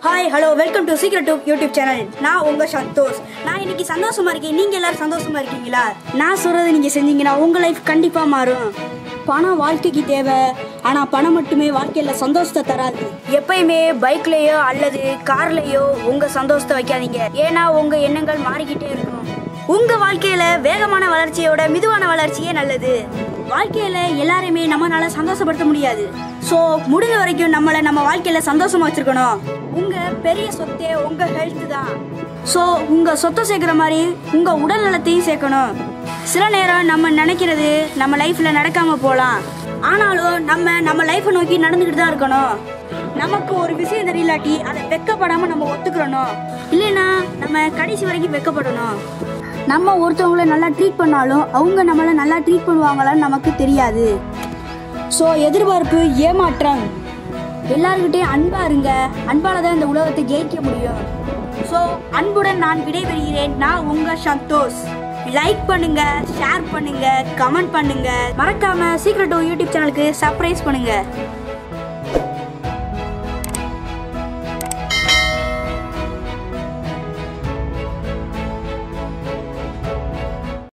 hi hello welcome to secret dupe YouTube channel நான் உங்க சந்தோஷ் நான் இன்னைக்கு சந்தோஷமா இருக்கேன் நீங்க எல்லாரும் சந்தோஷமா இருக்கீங்களா நான் சொல்றதை நீங்க செஞ்சீங்கன்னா உங்க லைஃப் கண்டிப்பா மாறும் பணம் வாழ்க்கைக்கு தேவை ஆனா பணம் மட்டுமே வாழ்க்கையில சந்தோஷத்தை தராது எப்பயுமே பைக்லயோ அல்லது கார்லயோ உங்க சந்தோஷத்தை வைக்காதீங்க ஏன்னா உங்க எண்ணங்கள் மாறிக்கிட்டே இருக்கும் உங்க வாழ்க்கையில வேகமான வளர்ச்சியோட மிதுவான வளர்ச்சியே நல்லது வாழ்க்கையில எல்லாரையுமே நம்மளால சந்தோஷப்படுத்த முடியாது ஸோ முடிஞ்ச வரைக்கும் நம்மளை நம்ம வாழ்க்கையில சந்தோஷமா வச்சிருக்கணும் உங்க பெரிய சொத்தே உங்க ஹெல்த் தான் ஸோ உங்க சொத்தை சேர்க்குற மாதிரி உங்க உடல் நலத்தையும் சேர்க்கணும் சில நேரம் நம்ம நினைக்கிறது நம்ம லைஃப்ல நடக்காம போகலாம் ஆனாலும் நம்ம நம்ம லைஃப்பை நோக்கி நடந்துக்கிட்டு தான் இருக்கணும் நமக்கு ஒரு விஷயம் தெரியலாட்டி அதை வெக்கப்படாம நம்ம ஒத்துக்கிறணும் இல்லைன்னா நம்ம கடைசி வரைக்கும் வெக்கப்படணும் நம்ம ஒருத்தவங்கள நல்லா ட்ரீட் பண்ணாலும் அவங்க நம்மளை நல்லா ட்ரீட் பண்ணுவாங்களான்னு நமக்கு தெரியாது ஸோ எதிர்பார்ப்பு ஏமாற்றம் எல்லாருக்கிட்டையும் அன்பா இருங்க அன்பால தான் இந்த உலகத்தை ஜெயிக்க முடியும் ஸோ அன்புடன் நான் விடைபெறுகிறேன் நான் உங்க சந்தோஷ் லைக் பண்ணுங்க ஷேர் பண்ணுங்க கமெண்ட் பண்ணுங்க மறக்காம சீக்ரெட் யூடியூப் சேனலுக்கு சர்ப்ரைஸ் பண்ணுங்க